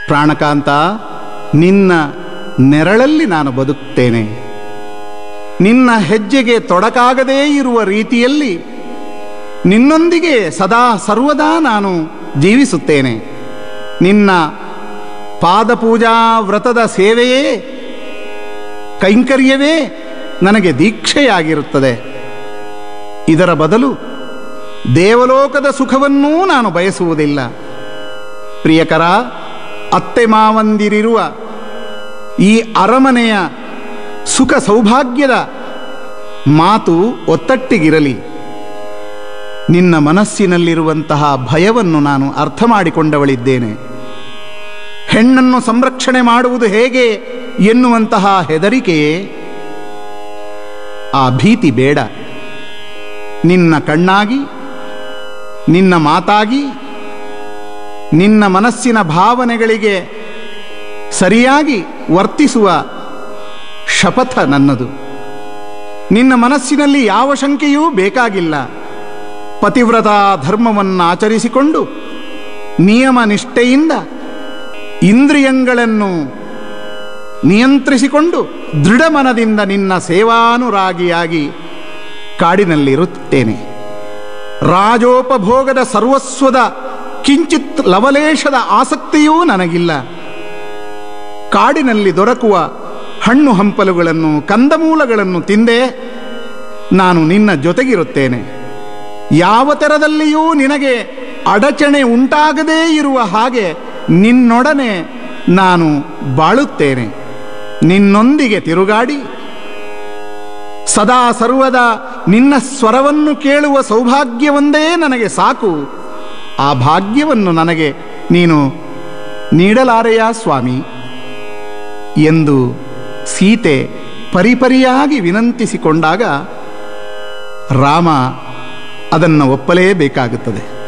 ಪ್ರಾಣಕಾಂತ ನಿನ್ನ ನೆರಳಲ್ಲಿ ನಾನು ಬದುಕ್ತೇನೆ ನಿನ್ನ ಹೆಜ್ಜೆಗೆ ತೊಡಕಾಗದೇ ಇರುವ ರೀತಿಯಲ್ಲಿ ನಿನ್ನೊಂದಿಗೆ ಸದಾ ಸರ್ವದಾ ನಾನು ಜೀವಿಸುತ್ತೇನೆ ನಿನ್ನ ಪಾದಪೂಜಾ ವ್ರತದ ಸೇವೆಯೇ ಕೈಂಕರ್ಯವೇ ನನಗೆ ದೀಕ್ಷೆಯಾಗಿರುತ್ತದೆ ಇದರ ಬದಲು ದೇವಲೋಕದ ಸುಖವನ್ನೂ ನಾನು ಬಯಸುವುದಿಲ್ಲ ಪ್ರಿಯಕರ ಅತ್ತೆ ಮಾವಂದಿರಿರುವ ಈ ಅರಮನೆಯ ಸುಖ ಸೌಭಾಗ್ಯದ ಮಾತು ಒತ್ತಟ್ಟಿಗಿರಲಿ ನಿನ್ನ ಮನಸ್ಸಿನಲ್ಲಿರುವಂತಹ ಭಯವನ್ನು ನಾನು ಅರ್ಥ ಮಾಡಿಕೊಂಡವಳಿದ್ದೇನೆ ಹೆಣ್ಣನ್ನು ಸಂರಕ್ಷಣೆ ಮಾಡುವುದು ಹೇಗೆ ಎನ್ನುವಂತಹ ಹೆದರಿಕೆಯೇ ಆ ಭೀತಿ ಬೇಡ ನಿನ್ನ ಕಣ್ಣಾಗಿ ನಿನ್ನ ಮಾತಾಗಿ ನಿನ್ನ ಮನಸ್ಸಿನ ಭಾವನೆಗಳಿಗೆ ಸರಿಯಾಗಿ ವರ್ತಿಸುವ ಶಪಥ ನನ್ನದು ನಿನ್ನ ಮನಸ್ಸಿನಲ್ಲಿ ಯಾವ ಶಂಕೆಯೂ ಬೇಕಾಗಿಲ್ಲ ಪತಿವ್ರತ ಧರ್ಮವನ್ನು ಆಚರಿಸಿಕೊಂಡು ನಿಯಮ ನಿಷ್ಠೆಯಿಂದ ಇಂದ್ರಿಯಗಳನ್ನು ನಿಯಂತ್ರಿಸಿಕೊಂಡು ದೃಢ ಮನದಿಂದ ನಿನ್ನ ಸೇವಾನುರಾಗಿಯಾಗಿ ಕಾಡಿನಲ್ಲಿರುತ್ತೇನೆ ರಾಜೋಪಭೋಗದ ಸರ್ವಸ್ವದ ಕಿಂಚಿತ್ ಲವಲೇಶದ ಆಸಕ್ತಿಯೂ ನನಗಿಲ್ಲ ಕಾಡಿನಲ್ಲಿ ದೊರಕುವ ಹಣ್ಣು ಹಂಪಲುಗಳನ್ನು ಕಂದಮೂಲಗಳನ್ನು ತಿಂದೇ ನಾನು ನಿನ್ನ ಜೊತೆಗಿರುತ್ತೇನೆ ಯಾವ ತೆರದಲ್ಲಿಯೂ ನಿನಗೆ ಅಡಚಣೆ ಉಂಟಾಗದೇ ಇರುವ ಹಾಗೆ ನಿನ್ನೊಡನೆ ನಾನು ಬಾಳುತ್ತೇನೆ ನಿನ್ನೊಂದಿಗೆ ತಿರುಗಾಡಿ ಸದಾ ಸರ್ವದ ನಿನ್ನ ಸ್ವರವನ್ನು ಕೇಳುವ ಸೌಭಾಗ್ಯವೊಂದೇ ನನಗೆ ಸಾಕು ಆ ಭಾಗ್ಯವನ್ನು ನನಗೆ ನೀನು ನೀಡಲಾರೆಯಾ ಸ್ವಾಮಿ ಎಂದು ಸೀತೆ ಪರಿಪರಿಯಾಗಿ ವಿನಂತಿಸಿಕೊಂಡಾಗ ರಾಮ ಅದನ್ನು ಒಪ್ಪಲೇಬೇಕಾಗುತ್ತದೆ